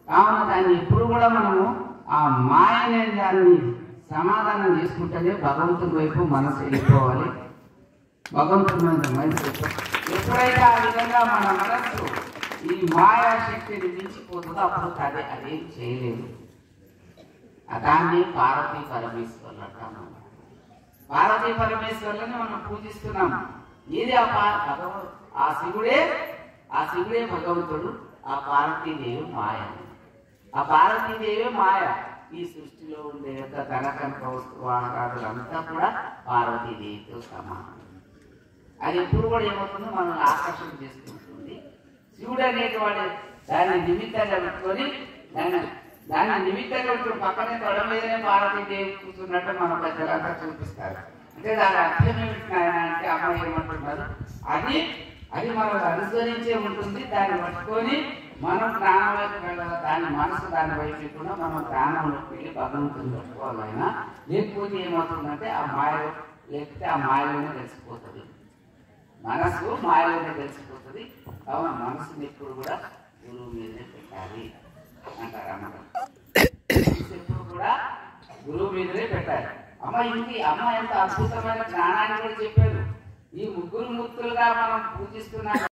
కావున దాన్ని ఎప్పుడు కూడా మనము ఆ మాయ అనే దాన్ని సమాధానం చేసుకుంటేనే భగవంతుని వైపు మనసు వెళ్ళిపోవాలి భగవంతుని మీద మనసు వెళ్ళిపో- ఎప్పుడైతే ఆ విధంగా మన మనస్సు ఈ మాయా శక్తిని మించిపోతుందో అప్పుడు అదే అదేం చేయలేదు ఆ దాన్ని పార్వతీ పరమేశ్వర్లు అంటాము పార్వతీ పరమేశ్వర్లని మనం పూజిస్తున్నాం ఇది ఆ పా భగవ ఆ శివుడే ఆ శివుడే భగవంతుడు ఆ పార్వతీదేవి మాయ ఆ పార్వతీదేవి మాయ ఈ సృష్టిలో ఉండే యొక్క ధనకనక వస్తు వాహనాదులంతా కూడా పార్వతీదేవితో సమానం అది ఎప్పుడు కూడా ఏమవుతుందో మనం ఆకర్షణ చేసుకుంటుంది శివుడు అనేటువంటి దాన్ని నిమిత్తంగా పెట్టుకొని దాన్ని దాన్ని నిమిత్తంగా పెట్టుకుని పక్కనే తొడ మీదనే పార్వతీదేవి కూర్చున్నట్టు మన పెద్దలంతా చూపిస్తారు అంటే దాని అర్థం ఏమిటి నాయన అంటే అమ్మ ఏమంటున్నారు అది అది మనకు అనుసరించే ఉంటుంది దాన్ని పట్టుకొని మనం ప్రాణం వైపు వెళ్ళాలి దాని మనసు దాని వైపు లేకుండా మనం ప్రాణంలోకి వెళ్ళి భగవంతుని పట్టుకోవాలైనా లేకపోతే ఏమవుతుందంటే ఆ మాయలో లేకపోతే ఆ మాయలోనే తెలిసిపోతుంది మనసు మాయలోనే తెలిసిపోతుంది కావున మనసుని ఎప్పుడు కూడా గురువు మీదే పెట్టాలి అంటారు అమ్మగారు మనసు ఎప్పుడు కూడా గురువు మీదనే పెట్టాలి అమ్మ ఇంటి అమ్మ ఎంత అద్భుతమైన జ్ఞానాన్ని కూడా చెప్పారు ఈ ముగ్గురు ముక్తులుగా మనం పూజిస్తున్నాం